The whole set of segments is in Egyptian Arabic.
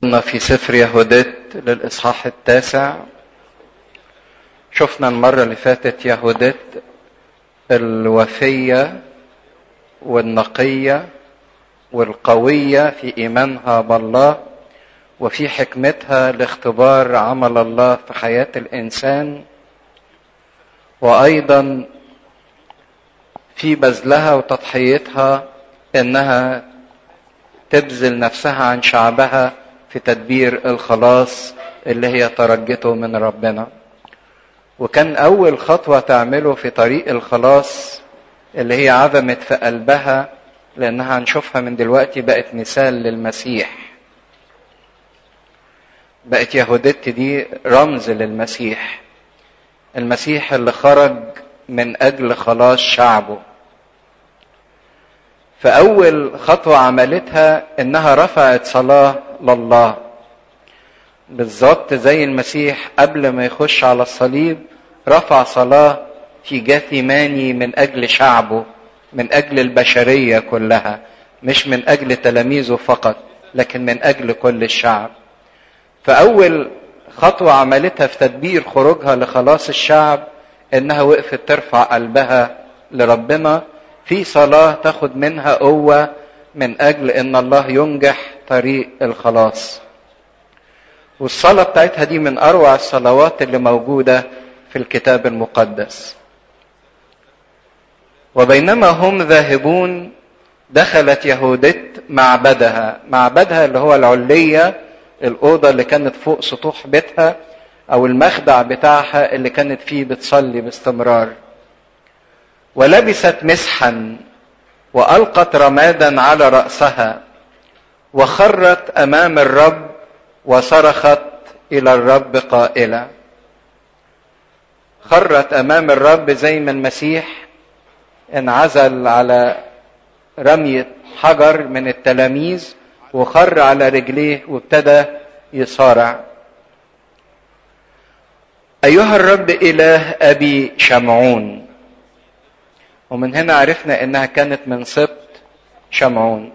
كنا في سفر يهودت للإصحاح التاسع شفنا المرة اللي فاتت يهودت الوفية والنقية والقوية في إيمانها بالله وفي حكمتها لاختبار عمل الله في حياة الإنسان وأيضا في بذلها وتضحيتها إنها تبذل نفسها عن شعبها في تدبير الخلاص اللي هي ترجته من ربنا وكان أول خطوة تعمله في طريق الخلاص اللي هي عظمت في قلبها لأنها هنشوفها من دلوقتي بقت مثال للمسيح بقت يهودت دي رمز للمسيح المسيح اللي خرج من أجل خلاص شعبه فأول خطوة عملتها إنها رفعت صلاة لله بالظبط زي المسيح قبل ما يخش على الصليب رفع صلاة في جاثيماني من أجل شعبه من أجل البشرية كلها مش من أجل تلاميذه فقط لكن من أجل كل الشعب فأول خطوة عملتها في تدبير خروجها لخلاص الشعب إنها وقفت ترفع قلبها لربنا في صلاة تاخد منها قوة من أجل إن الله ينجح طريق الخلاص والصلاة بتاعتها دي من أروع الصلوات اللي موجودة في الكتاب المقدس وبينما هم ذاهبون دخلت يهودت معبدها معبدها اللي هو العلية الأوضة اللي كانت فوق سطوح بيتها أو المخدع بتاعها اللي كانت فيه بتصلي باستمرار ولبست مسحا والقت رمادا على راسها وخرت امام الرب وصرخت الى الرب قائله خرت امام الرب زي ما المسيح انعزل على رميه حجر من التلاميذ وخر على رجليه وابتدى يصارع ايها الرب اله ابي شمعون ومن هنا عرفنا انها كانت من سبط شمعون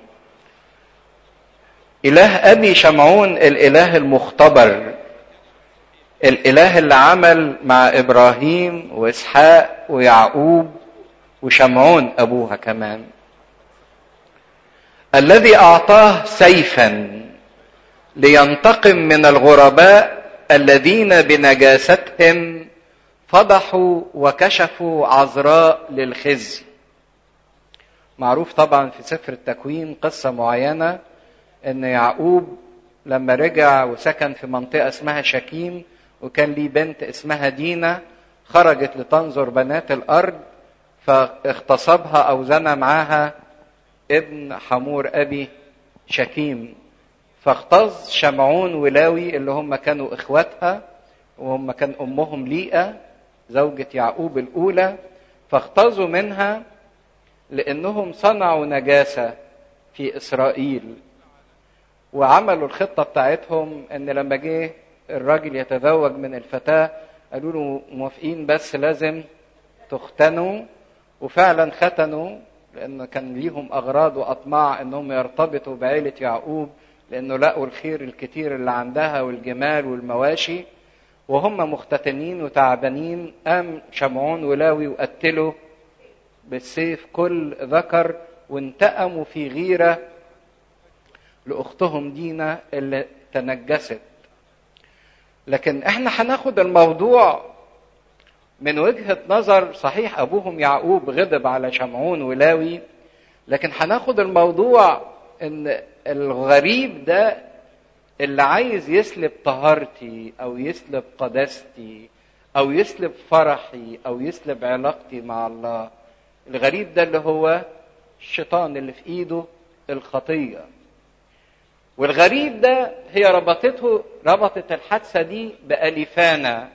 اله ابي شمعون الاله المختبر الاله اللي عمل مع ابراهيم واسحاق ويعقوب وشمعون ابوها كمان الذي اعطاه سيفا لينتقم من الغرباء الذين بنجاستهم فضحوا وكشفوا عذراء للخزي معروف طبعا في سفر التكوين قصة معينة ان يعقوب لما رجع وسكن في منطقة اسمها شكيم وكان ليه بنت اسمها دينا خرجت لتنظر بنات الارض فاغتصبها او زنى معاها ابن حمور ابي شكيم فاغتاظ شمعون ولاوي اللي هم كانوا اخواتها وهم كان امهم ليئه زوجة يعقوب الأولى فاغتاظوا منها لأنهم صنعوا نجاسة في إسرائيل وعملوا الخطة بتاعتهم إن لما جه الراجل يتزوج من الفتاة قالوا له موافقين بس لازم تختنوا وفعلا ختنوا لأن كان ليهم أغراض وأطماع إنهم يرتبطوا بعيلة يعقوب لأنه لقوا الخير الكتير اللي عندها والجمال والمواشي وهم مختتنين وتعبانين قام شمعون ولاوي وقتلوا بالسيف كل ذكر وانتقموا في غيرة لأختهم دينا اللي تنجست لكن احنا هناخد الموضوع من وجهة نظر صحيح أبوهم يعقوب غضب على شمعون ولاوي لكن هناخد الموضوع ان الغريب ده اللي عايز يسلب طهارتي او يسلب قداستي او يسلب فرحي او يسلب علاقتي مع الله الغريب ده اللي هو الشيطان اللي في ايده الخطيه والغريب ده هي ربطته ربطت الحادثه دي باليفانا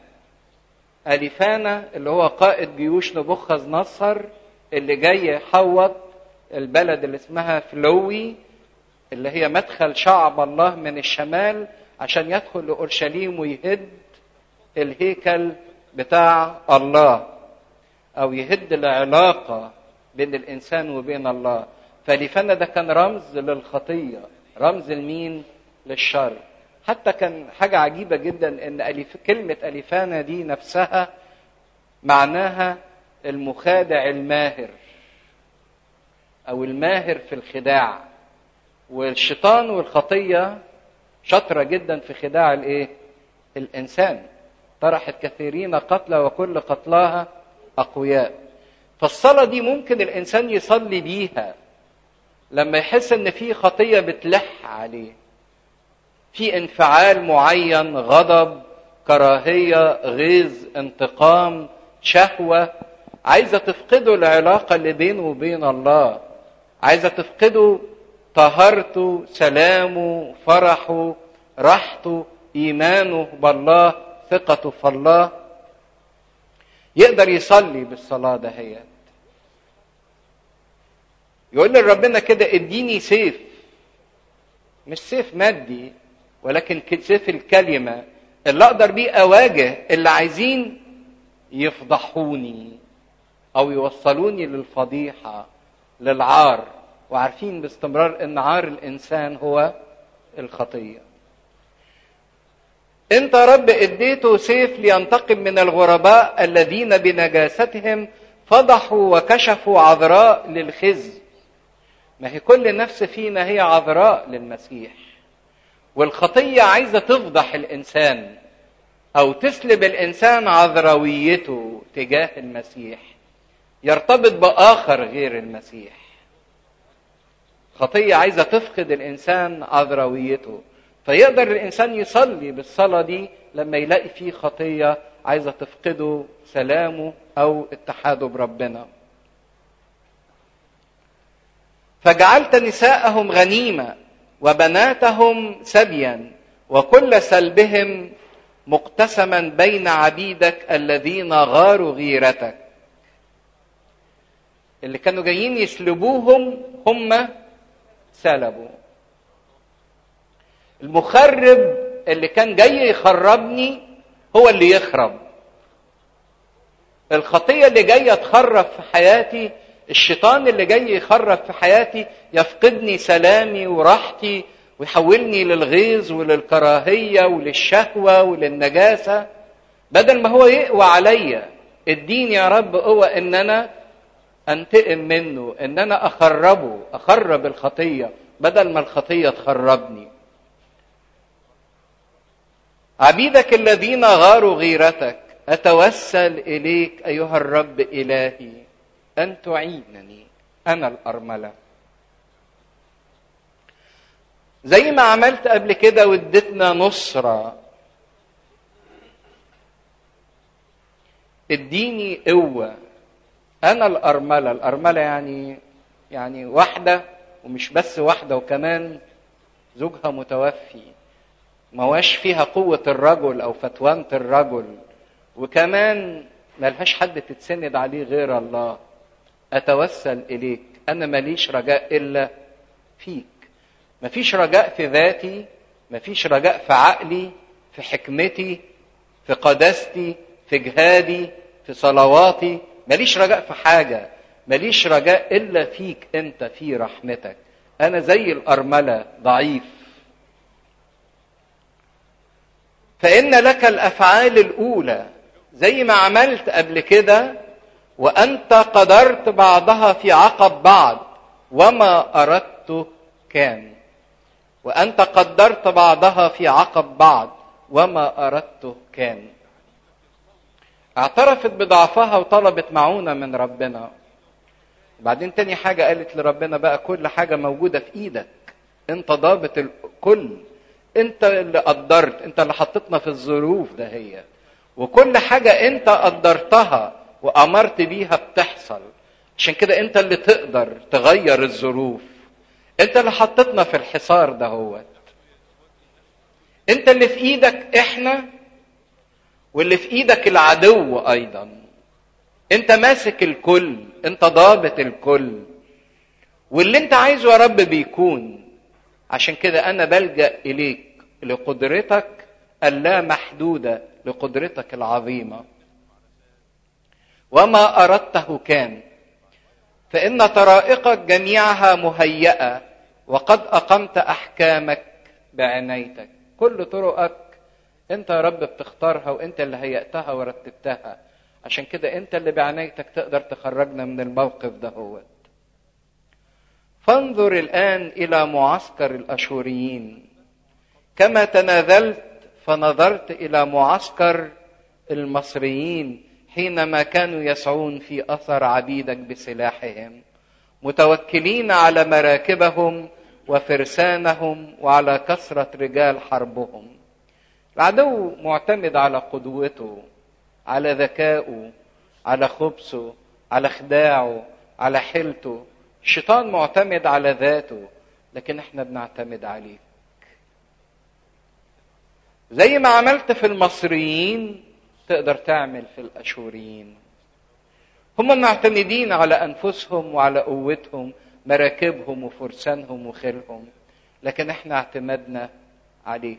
اليفانا اللي هو قائد جيوش نبوخذ نصر اللي جاي يحوط البلد اللي اسمها فلوي اللي هي مدخل شعب الله من الشمال عشان يدخل لأورشليم ويهد الهيكل بتاع الله أو يهد العلاقة بين الإنسان وبين الله فليفنا ده كان رمز للخطية رمز لمين للشر حتى كان حاجة عجيبة جدا ان أليف كلمة أليفانا دي نفسها معناها المخادع الماهر أو الماهر في الخداع والشيطان والخطية شاطرة جدا في خداع الايه؟ الإنسان طرحت كثيرين قتلى وكل قتلاها أقوياء فالصلاة دي ممكن الإنسان يصلي بيها لما يحس إن في خطية بتلح عليه في انفعال معين غضب كراهية غيظ انتقام شهوة عايزة تفقده العلاقة اللي بينه وبين الله عايزة تفقده طهارته سلامه فرحه راحته ايمانه بالله ثقته في الله يقدر يصلي بالصلاه دهيت يقول لربنا كده اديني سيف مش سيف مادي ولكن سيف الكلمه اللي اقدر بيه اواجه اللي عايزين يفضحوني او يوصلوني للفضيحه للعار وعارفين باستمرار ان عار الانسان هو الخطيه انت رب اديته سيف لينتقم من الغرباء الذين بنجاستهم فضحوا وكشفوا عذراء للخزي ما هي كل نفس فينا هي عذراء للمسيح والخطيه عايزه تفضح الانسان او تسلب الانسان عذراويته تجاه المسيح يرتبط باخر غير المسيح خطيه عايزه تفقد الانسان عذراويته فيقدر الانسان يصلي بالصلاه دي لما يلاقي فيه خطيه عايزه تفقده سلامه او اتحاده بربنا فجعلت نساءهم غنيمه وبناتهم سبيا وكل سلبهم مقتسما بين عبيدك الذين غاروا غيرتك اللي كانوا جايين يسلبوهم هم سلبوا المخرب اللي كان جاي يخربني هو اللي يخرب الخطيه اللي جايه تخرب في حياتي الشيطان اللي جاي يخرب في حياتي يفقدني سلامي وراحتي ويحولني للغيظ وللكراهيه وللشهوه وللنجاسه بدل ما هو يقوى عليا اديني يا رب قوه ان انا انتقم منه ان انا اخربه اخرب الخطيه بدل ما الخطيه تخربني عبيدك الذين غاروا غيرتك اتوسل اليك ايها الرب الهي ان تعينني انا الارمله زي ما عملت قبل كده واديتنا نصره اديني قوه انا الارمله الارمله يعني يعني واحده ومش بس واحده وكمان زوجها متوفي ما هواش فيها قوة الرجل أو فتوانة الرجل وكمان ملهاش حد تتسند عليه غير الله أتوسل إليك أنا ماليش رجاء إلا فيك مفيش رجاء في ذاتي مفيش رجاء في عقلي في حكمتي في قداستي في جهادي في صلواتي ماليش رجاء في حاجة ماليش رجاء إلا فيك أنت في رحمتك أنا زي الأرملة ضعيف فإن لك الأفعال الأولى زي ما عملت قبل كده وأنت قدرت بعضها في عقب بعض وما أردت كان وأنت قدرت بعضها في عقب بعض وما أردت كان اعترفت بضعفها وطلبت معونة من ربنا بعدين تاني حاجة قالت لربنا بقى كل حاجة موجودة في إيدك أنت ضابط الكل انت اللي قدرت انت اللي حطيتنا في الظروف ده هي وكل حاجة انت قدرتها وامرت بيها بتحصل عشان كده انت اللي تقدر تغير الظروف انت اللي حطيتنا في الحصار ده هو انت اللي في ايدك احنا واللي في ايدك العدو ايضا انت ماسك الكل انت ضابط الكل واللي انت عايزه يا رب بيكون عشان كده انا بلجا اليك لقدرتك اللامحدوده لقدرتك العظيمه وما اردته كان فان طرائقك جميعها مهيئه وقد اقمت احكامك بعنايتك كل طرقك انت يا رب بتختارها وانت اللي هيأتها ورتبتها عشان كده انت اللي بعنايتك تقدر تخرجنا من الموقف ده هو فانظر الان الى معسكر الاشوريين كما تنازلت فنظرت الى معسكر المصريين حينما كانوا يسعون في اثر عبيدك بسلاحهم متوكلين على مراكبهم وفرسانهم وعلى كثره رجال حربهم العدو معتمد على قدوته على ذكائه على خبثه على خداعه على حيلته الشيطان معتمد على ذاته لكن احنا بنعتمد عليك زي ما عملت في المصريين تقدر تعمل في الاشوريين هم معتمدين على انفسهم وعلى قوتهم مراكبهم وفرسانهم وخيلهم لكن احنا اعتمدنا عليك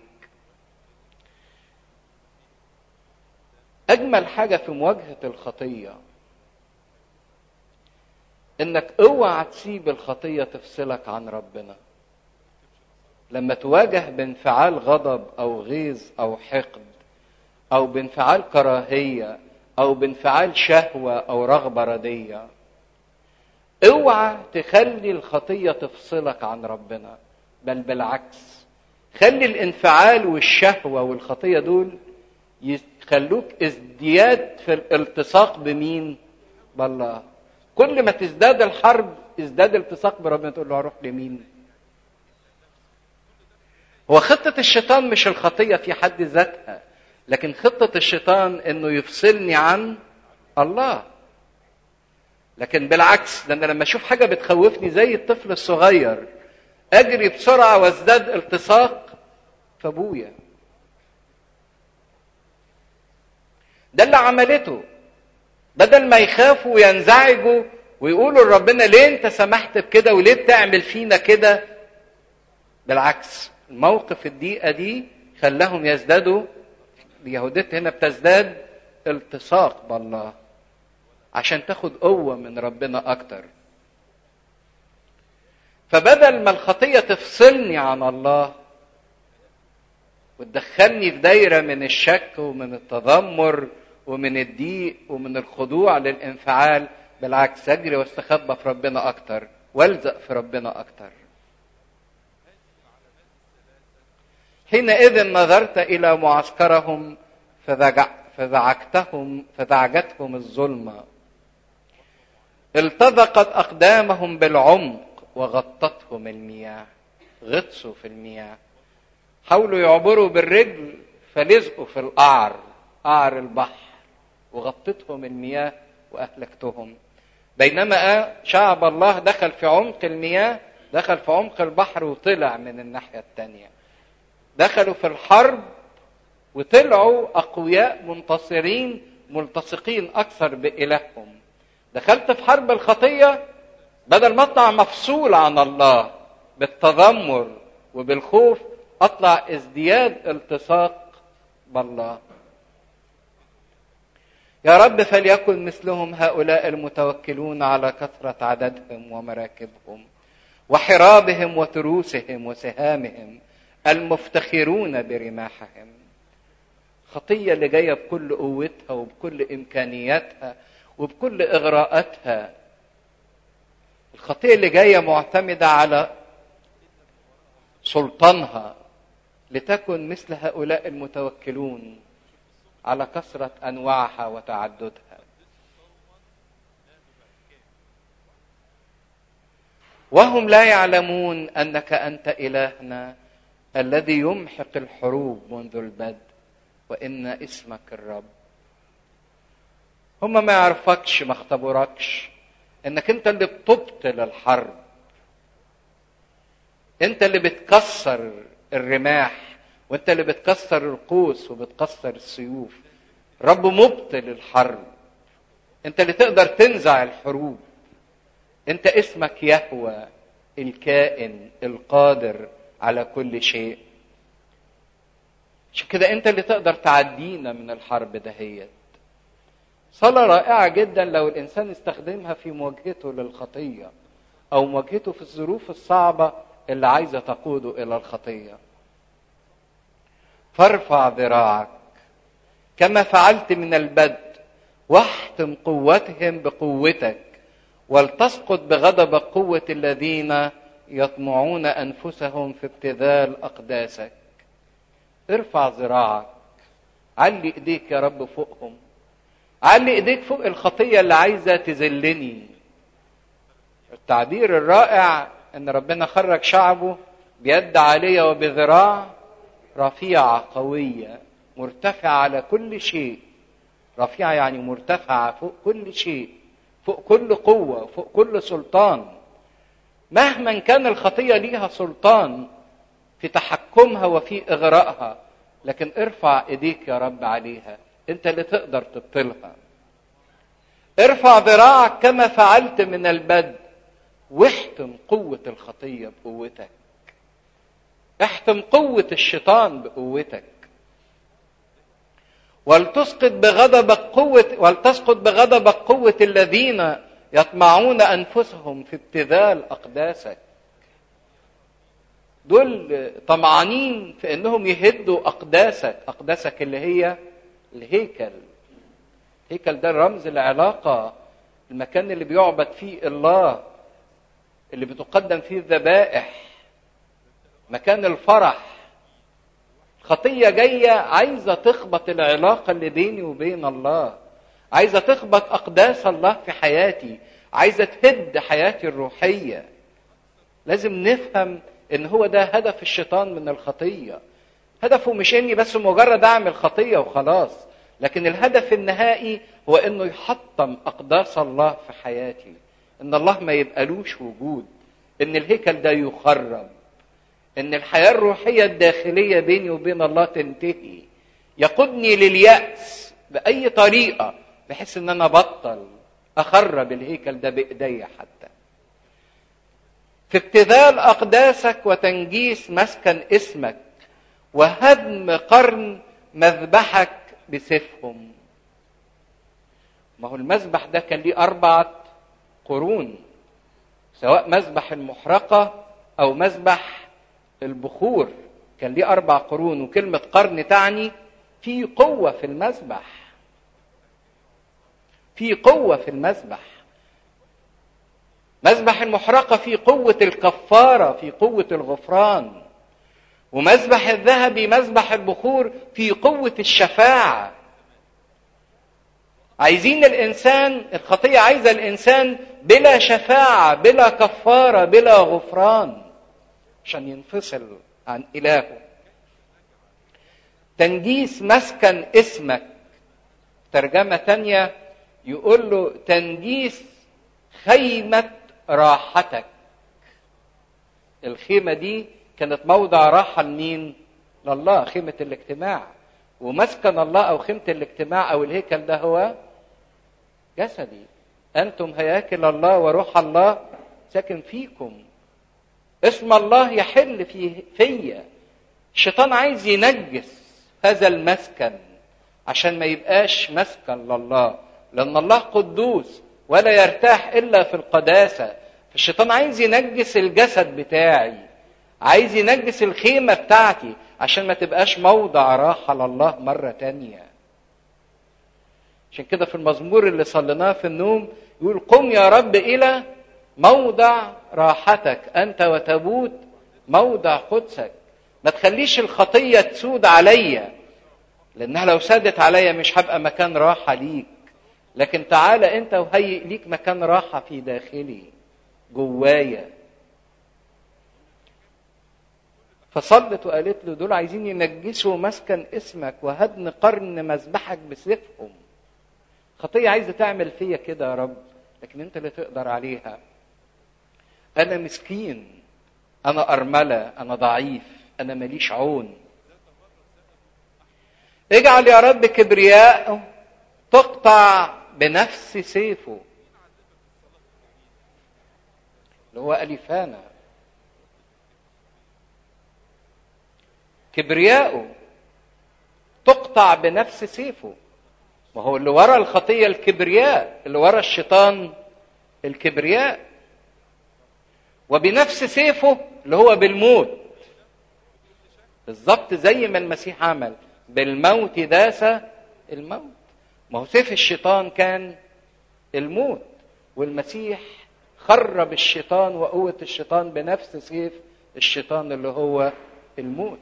اجمل حاجه في مواجهه الخطيه انك اوعى تسيب الخطيه تفصلك عن ربنا لما تواجه بانفعال غضب او غيظ او حقد او بانفعال كراهيه او بانفعال شهوه او رغبه رديه اوعى تخلي الخطيه تفصلك عن ربنا بل بالعكس خلي الانفعال والشهوه والخطيه دول يخلوك ازدياد في الالتصاق بمين بالله كل ما تزداد الحرب ازداد التصاق بربنا تقول له هروح لمين هو خطة الشيطان مش الخطية في حد ذاتها لكن خطة الشيطان انه يفصلني عن الله لكن بالعكس ده انا لما اشوف حاجة بتخوفني زي الطفل الصغير اجري بسرعة وازداد التصاق فابويا ده اللي عملته بدل ما يخافوا وينزعجوا ويقولوا لربنا ليه انت سمحت بكده وليه بتعمل فينا كده بالعكس الموقف الضيقه دي خلاهم يزدادوا اليهودية هنا بتزداد التصاق بالله عشان تاخد قوة من ربنا أكتر فبدل ما الخطية تفصلني عن الله وتدخلني في دايرة من الشك ومن التذمر ومن الضيق ومن الخضوع للانفعال بالعكس اجري واستخبى في ربنا اكتر والزق في ربنا اكتر حينئذ نظرت الى معسكرهم فذجع فذعكتهم فذعجتهم الظلمه التذقت اقدامهم بالعمق وغطتهم المياه غطسوا في المياه حاولوا يعبروا بالرجل فلزقوا في القعر قعر البحر وغطتهم المياه واهلكتهم بينما شعب الله دخل في عمق المياه دخل في عمق البحر وطلع من الناحيه الثانيه دخلوا في الحرب وطلعوا اقوياء منتصرين ملتصقين اكثر بالههم دخلت في حرب الخطيه بدل ما اطلع مفصول عن الله بالتذمر وبالخوف اطلع ازدياد التصاق بالله يا رب فليكن مثلهم هؤلاء المتوكلون على كثرة عددهم ومراكبهم وحرابهم وتروسهم وسهامهم المفتخرون برماحهم خطية اللي جاية بكل قوتها وبكل إمكانياتها وبكل إغراءاتها الخطية اللي جاية معتمدة على سلطانها لتكن مثل هؤلاء المتوكلون على كثرة أنواعها وتعددها. وهم لا يعلمون أنك أنت إلهنا الذي يمحق الحروب منذ البدء وإن اسمك الرب. هم ما يعرفكش ما اختبركش انك انت اللي بتبطل الحرب انت اللي بتكسر الرماح وانت اللي بتكسر القوس وبتكسر السيوف رب مبطل الحرب انت اللي تقدر تنزع الحروب انت اسمك يهوى الكائن القادر على كل شيء عشان كده انت اللي تقدر تعدينا من الحرب دهيت صلاة رائعة جدا لو الإنسان استخدمها في مواجهته للخطية أو مواجهته في الظروف الصعبة اللي عايزة تقوده إلى الخطية فارفع ذراعك كما فعلت من البدء واحتم قوتهم بقوتك ولتسقط بغضب قوة الذين يطمعون أنفسهم في ابتذال أقداسك ارفع ذراعك علي ايديك يا رب فوقهم علي ايديك فوق الخطيه اللي عايزه تذلني التعبير الرائع ان ربنا خرج شعبه بيد عاليه وبذراع رفيعه قويه مرتفعه على كل شيء رفيعه يعني مرتفعه فوق كل شيء فوق كل قوه فوق كل سلطان مهما كان الخطيه ليها سلطان في تحكمها وفي اغرائها لكن ارفع ايديك يا رب عليها انت اللي تقدر تبطلها ارفع ذراعك كما فعلت من البدء واحتم قوة الخطية بقوتك احتم قوة الشيطان بقوتك ولتسقط بغضبك قوة ولتسقط بغضبك قوة الذين يطمعون أنفسهم في ابتذال أقداسك دول طمعانين في انهم يهدوا اقداسك اقداسك اللي هي الهيكل الهيكل ده رمز العلاقه المكان اللي بيعبد فيه الله اللي بتقدم فيه الذبائح مكان الفرح خطيه جايه عايزه تخبط العلاقه اللي بيني وبين الله عايزه تخبط اقداس الله في حياتي عايزه تهد حياتي الروحيه لازم نفهم ان هو ده هدف الشيطان من الخطيه هدفه مش اني بس مجرد اعمل خطيه وخلاص لكن الهدف النهائي هو انه يحطم اقداس الله في حياتي ان الله ما يبقالوش وجود ان الهيكل ده يخرب ان الحياه الروحيه الداخليه بيني وبين الله تنتهي يقودني للياس باي طريقه بحيث ان انا بطل اخرب الهيكل ده بايديا حتى في ابتذال اقداسك وتنجيس مسكن اسمك وهدم قرن مذبحك بسيفهم ما هو المذبح ده كان ليه اربعه قرون سواء مذبح المحرقه او مذبح البخور كان ليه اربع قرون وكلمه قرن تعني في قوه في المذبح في قوه في المذبح مذبح المحرقة في قوة الكفارة في قوة الغفران ومذبح الذهبي مذبح البخور في قوة الشفاعة عايزين الإنسان الخطية عايزة الإنسان بلا شفاعة بلا كفارة بلا غفران عشان ينفصل عن إلهه تنجيس مسكن اسمك ترجمة تانية يقول له تنجيس خيمة راحتك الخيمة دي كانت موضع راحة لمين؟ لله خيمة الاجتماع ومسكن الله أو خيمة الاجتماع أو الهيكل ده هو جسدي أنتم هياكل الله وروح الله ساكن فيكم اسم الله يحل في فيا الشيطان عايز ينجس هذا المسكن عشان ما يبقاش مسكن لله لأن الله قدوس ولا يرتاح الا في القداسه الشيطان عايز ينجس الجسد بتاعي عايز ينجس الخيمه بتاعتي عشان ما تبقاش موضع راحه لله مره تانية عشان كده في المزمور اللي صليناه في النوم يقول قم يا رب الى موضع راحتك انت وتبوت موضع قدسك ما تخليش الخطيه تسود عليا لانها لو سادت عليا مش هبقى مكان راحه ليك لكن تعالى انت وهيئ ليك مكان راحه في داخلي جوايا فصلت وقالت له دول عايزين ينجسوا مسكن اسمك وهدن قرن مذبحك بسيفهم خطيه عايزه تعمل فيا كده يا رب لكن انت اللي تقدر عليها انا مسكين انا ارمله انا ضعيف انا ماليش عون اجعل يا رب كبرياء تقطع بنفس سيفه اللي هو أليفانا كبرياءه تقطع بنفس سيفه ما هو اللي ورا الخطية الكبرياء اللي ورا الشيطان الكبرياء وبنفس سيفه اللي هو بالموت بالظبط زي ما المسيح عمل بالموت داس الموت ما هو سيف الشيطان كان الموت والمسيح خرب الشيطان وقوة الشيطان بنفس سيف الشيطان اللي هو الموت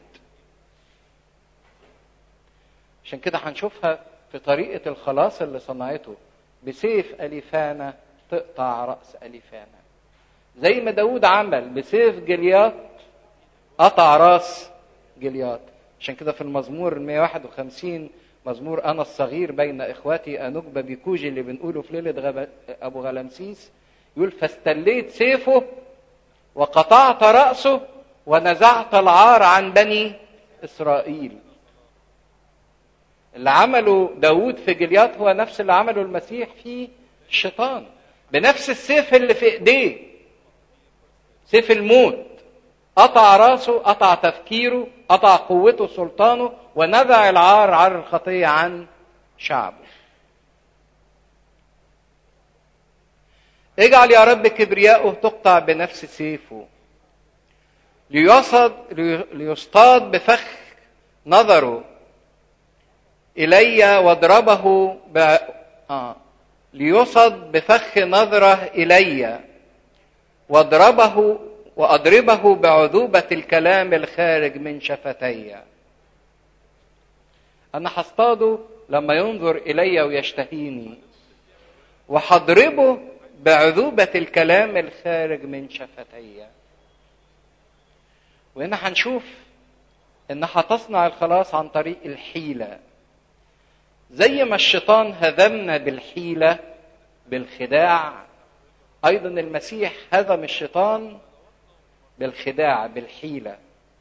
عشان كده هنشوفها في طريقة الخلاص اللي صنعته بسيف أليفانا تقطع رأس أليفانا زي ما داود عمل بسيف جليات قطع راس جليات عشان كده في المزمور 151 مزمور أنا الصغير بين إخواتي أنجب بكوجي اللي بنقوله في ليلة غب... أبو غلمسيس يقول فاستليت سيفه وقطعت رأسه ونزعت العار عن بني إسرائيل اللي عمله داود في جليات هو نفس اللي عمله المسيح في الشيطان بنفس السيف اللي في ايديه سيف الموت قطع راسه قطع تفكيره قطع قوته سلطانه ونزع العار عار الخطيه عن شعبه اجعل يا رب كبرياءه تقطع بنفس سيفه ليصد ليصطاد بفخ نظره إلي واضربه ب... آه. ليصد بفخ نظره إلي واضربه وأضربه بعذوبة الكلام الخارج من شفتي أنا هصطاده لما ينظر إلي ويشتهيني وهضربه بعذوبة الكلام الخارج من شفتي وهنا هنشوف إنها تصنع الخلاص عن طريق الحيلة زي ما الشيطان هزمنا بالحيلة بالخداع أيضا المسيح هزم الشيطان بالخداع بالحيلة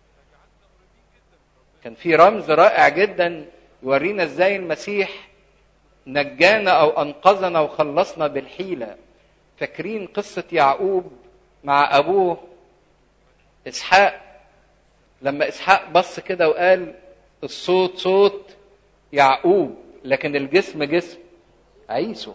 كان في رمز رائع جدا يورينا ازاي المسيح نجانا او انقذنا وخلصنا بالحيله فاكرين قصه يعقوب مع ابوه اسحاق لما اسحاق بص كده وقال الصوت صوت يعقوب لكن الجسم جسم عيسو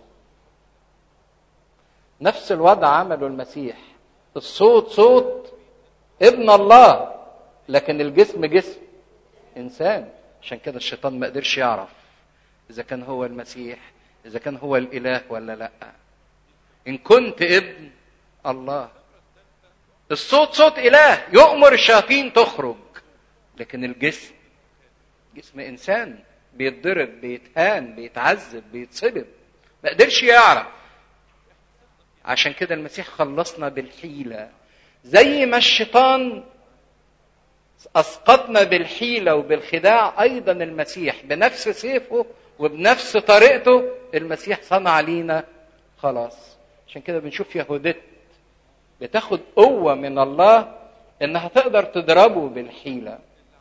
نفس الوضع عمله المسيح الصوت صوت ابن الله لكن الجسم جسم انسان عشان كده الشيطان ما قدرش يعرف اذا كان هو المسيح اذا كان هو الاله ولا لا ان كنت ابن الله الصوت صوت اله يؤمر الشياطين تخرج لكن الجسم جسم انسان بيتضرب بيتهان بيتعذب بيتصلب ما قدرش يعرف عشان كده المسيح خلصنا بالحيله زي ما الشيطان اسقطنا بالحيله وبالخداع ايضا المسيح بنفس سيفه وبنفس طريقته المسيح صنع لينا خلاص عشان كده بنشوف يهودت بتاخد قوه من الله انها تقدر تضربه بالحيله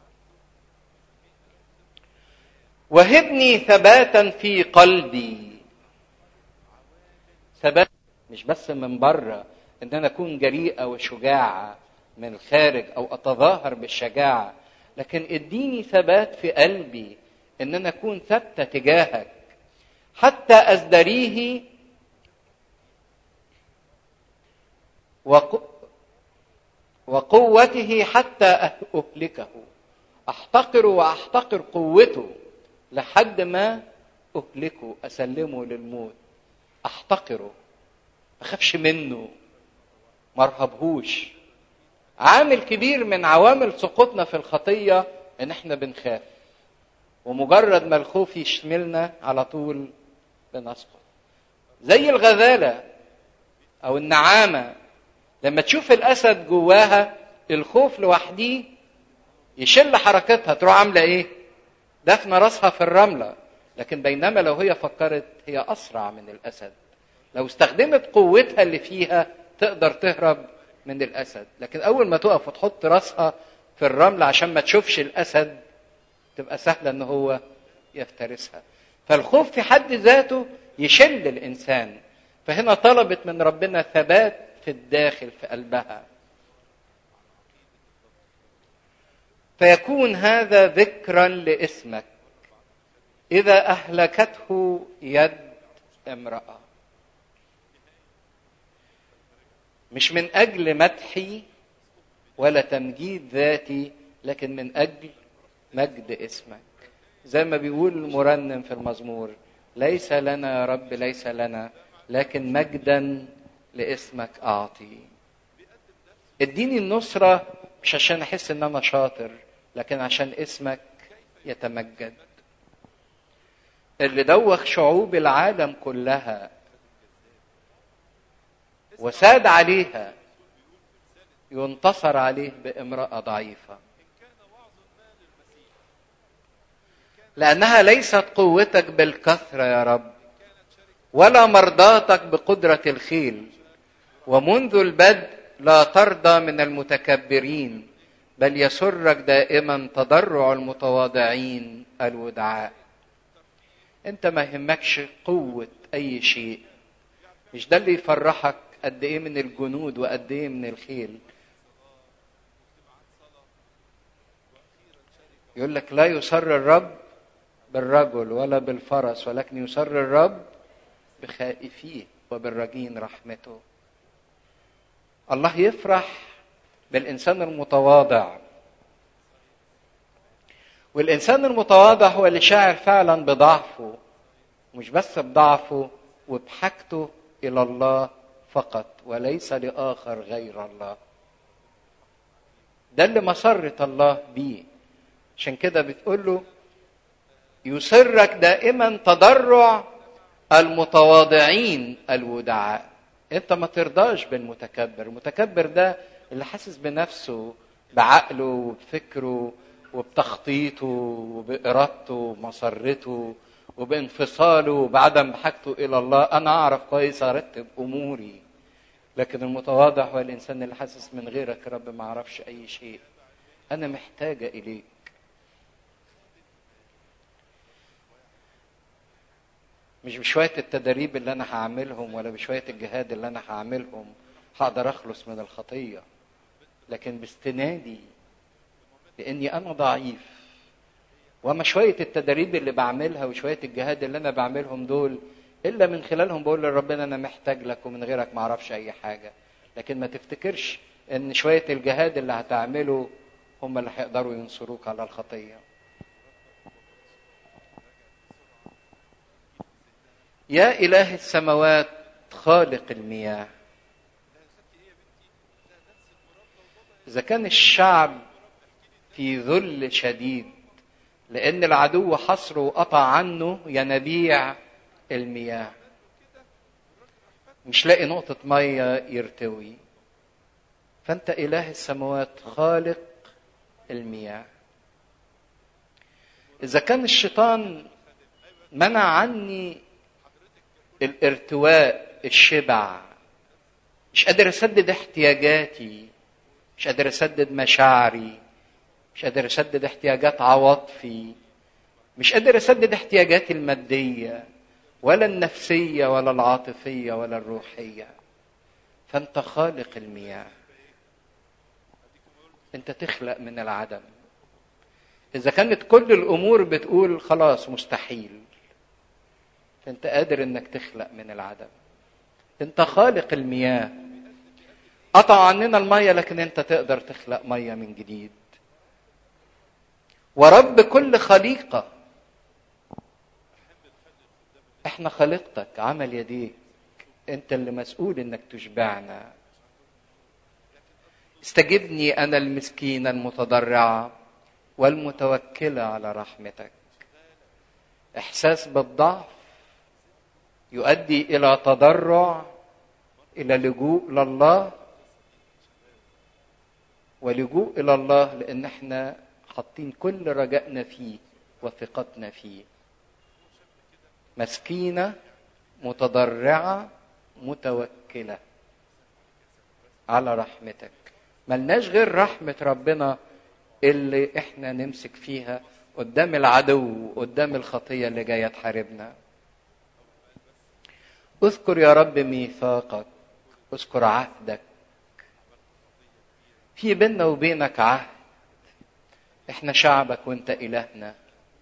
وهبني ثباتا في قلبي ثبات مش بس من بره ان انا اكون جريئه وشجاعه من الخارج او اتظاهر بالشجاعه لكن اديني ثبات في قلبي ان انا اكون ثابته تجاهك حتى ازدريه وق... وقوته حتى اهلكه احتقر واحتقر قوته لحد ما اهلكه اسلمه للموت احتقره اخافش منه ما ارهبهوش عامل كبير من عوامل سقوطنا في الخطيه ان احنا بنخاف ومجرد ما الخوف يشملنا على طول بنسقط زي الغزاله او النعامه لما تشوف الاسد جواها الخوف لوحديه يشل حركتها تروح عامله ايه دفن راسها في الرمله لكن بينما لو هي فكرت هي اسرع من الاسد لو استخدمت قوتها اللي فيها تقدر تهرب من الاسد لكن اول ما تقف وتحط راسها في الرمل عشان ما تشوفش الاسد تبقى سهله ان هو يفترسها فالخوف في حد ذاته يشل الانسان فهنا طلبت من ربنا ثبات في الداخل في قلبها فيكون هذا ذكرا لاسمك اذا اهلكته يد امراه مش من اجل مدحي ولا تمجيد ذاتي لكن من اجل مجد اسمك زي ما بيقول المرنم في المزمور ليس لنا يا رب ليس لنا لكن مجدا لاسمك اعطي اديني النصره مش عشان احس ان انا شاطر لكن عشان اسمك يتمجد اللي دوخ شعوب العالم كلها وساد عليها ينتصر عليه بامراه ضعيفه لانها ليست قوتك بالكثره يا رب ولا مرضاتك بقدره الخيل ومنذ البدء لا ترضى من المتكبرين بل يسرك دائما تضرع المتواضعين الودعاء انت ما يهمكش قوه اي شيء مش ده اللي يفرحك قد ايه من الجنود وقد ايه من الخيل يقول لك لا يسر الرب بالرجل ولا بالفرس ولكن يسر الرب بخائفيه وبالرجين رحمته الله يفرح بالانسان المتواضع والانسان المتواضع هو اللي شاعر فعلا بضعفه مش بس بضعفه وبحاجته الى الله فقط وليس لاخر غير الله ده اللي مسرة الله بيه عشان كده بتقول له يسرك دائما تضرع المتواضعين الودعاء انت ما ترضاش بالمتكبر المتكبر ده اللي حاسس بنفسه بعقله وبفكره وبتخطيطه وبإرادته ومسرته وبانفصاله وبعدم حاجته إلى الله أنا أعرف كويس أرتب أموري لكن المتواضع هو الإنسان اللي حاسس من غيرك يا رب ما أعرفش أي شيء أنا محتاجة إليك مش بشوية التدريب اللي أنا هعملهم ولا بشوية الجهاد اللي أنا هعملهم هقدر أخلص من الخطية لكن باستنادي لأني أنا ضعيف وما شوية التدريب اللي بعملها وشوية الجهاد اللي أنا بعملهم دول إلا من خلالهم بقول لربنا أنا محتاج لك ومن غيرك ما أعرفش أي حاجة لكن ما تفتكرش إن شوية الجهاد اللي هتعمله هم اللي هيقدروا ينصروك على الخطية يا إله السماوات خالق المياه إذا كان الشعب في ذل شديد لأن العدو حصره وقطع عنه ينابيع المياه مش لاقي نقطة مية يرتوي فأنت إله السماوات خالق المياه إذا كان الشيطان منع عني الارتواء الشبع مش قادر اسدد احتياجاتي مش قادر اسدد مشاعري مش قادر اسدد احتياجات عواطفي مش قادر اسدد احتياجاتي الماديه ولا النفسيه ولا العاطفيه ولا الروحيه فانت خالق المياه انت تخلق من العدم اذا كانت كل الامور بتقول خلاص مستحيل فانت قادر انك تخلق من العدم انت خالق المياه قطع عننا الميه لكن انت تقدر تخلق ميه من جديد ورب كل خليقه احنا خلقتك عمل يديك انت اللي مسؤول انك تشبعنا استجبني انا المسكينه المتضرعه والمتوكله على رحمتك احساس بالضعف يؤدي الى تضرع الى لجوء لله ولجوء الى الله لان احنا حاطين كل رجائنا فيه وثقتنا فيه مسكينه متضرعه متوكله على رحمتك ملناش غير رحمه ربنا اللي احنا نمسك فيها قدام العدو قدام الخطيه اللي جايه تحاربنا اذكر يا رب ميثاقك اذكر عهدك في بيننا وبينك عهد احنا شعبك وانت الهنا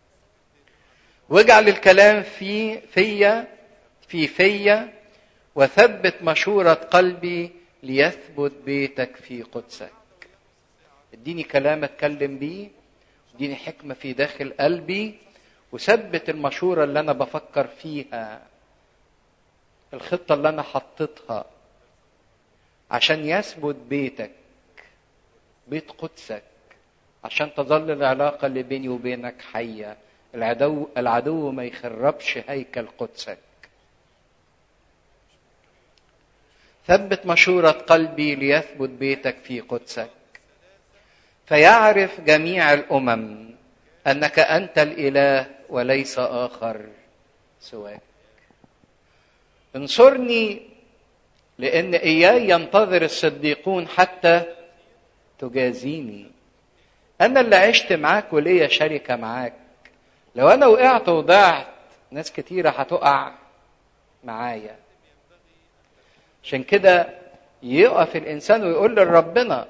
واجعل الكلام في فيا في فيا وثبت مشورة قلبي ليثبت بيتك في قدسك اديني كلام اتكلم بيه اديني حكمة في داخل قلبي وثبت المشورة اللي أنا بفكر فيها الخطة اللي أنا حطيتها عشان يثبت بيتك بيت قدسك عشان تظل العلاقة اللي بيني وبينك حية العدو العدو ما يخربش هيكل قدسك ثبت مشورة قلبي ليثبت بيتك في قدسك فيعرف جميع الأمم أنك أنت الإله وليس آخر سواك انصرني لأن إياي ينتظر الصديقون حتى تجازيني أنا اللي عشت معاك وليا شركة معاك لو أنا وقعت وضعت ناس كتيرة هتقع معايا عشان كده يقف الإنسان ويقول لربنا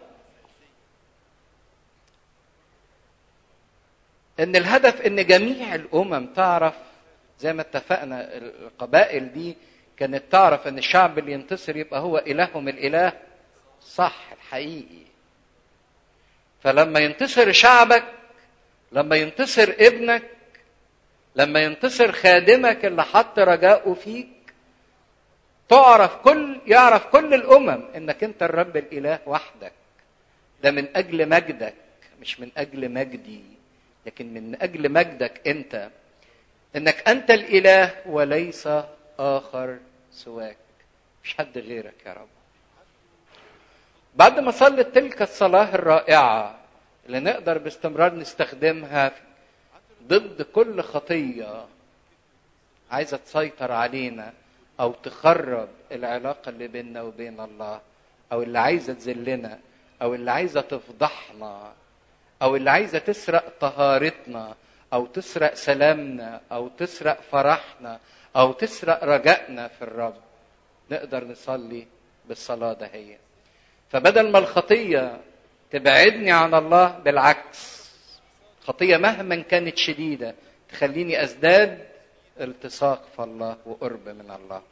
ان الهدف ان جميع الامم تعرف زي ما اتفقنا القبائل دي كانت تعرف ان الشعب اللي ينتصر يبقى هو الههم الاله صح الحقيقي فلما ينتصر شعبك لما ينتصر ابنك لما ينتصر خادمك اللي حط رجاءه فيك تعرف كل يعرف كل الامم انك انت الرب الاله وحدك ده من اجل مجدك مش من اجل مجدي لكن من اجل مجدك انت انك انت الاله وليس اخر سواك مش حد غيرك يا رب بعد ما صلت تلك الصلاه الرائعه اللي نقدر باستمرار نستخدمها ضد كل خطيه عايزه تسيطر علينا او تخرب العلاقه اللي بيننا وبين الله او اللي عايزه تذلنا او اللي عايزه تفضحنا او اللي عايزه تسرق طهارتنا او تسرق سلامنا او تسرق فرحنا او تسرق رجائنا في الرب نقدر نصلي بالصلاه دهية فبدل ما الخطيه تبعدني عن الله بالعكس خطيه مهما كانت شديده تخليني ازداد التصاق في الله وقرب من الله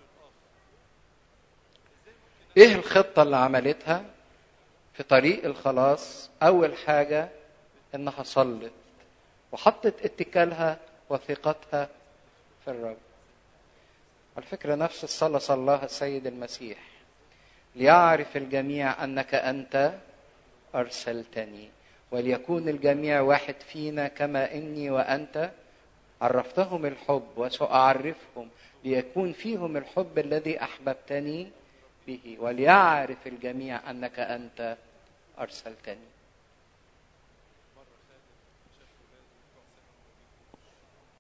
ايه الخطه اللي عملتها في طريق الخلاص اول حاجه انها صلت وحطت اتكالها وثقتها في الرب على فكره نفس الصلاه صلاها السيد المسيح ليعرف الجميع انك انت ارسلتني وليكون الجميع واحد فينا كما اني وانت عرفتهم الحب وساعرفهم ليكون فيهم الحب الذي احببتني به وليعرف الجميع انك انت ارسلتني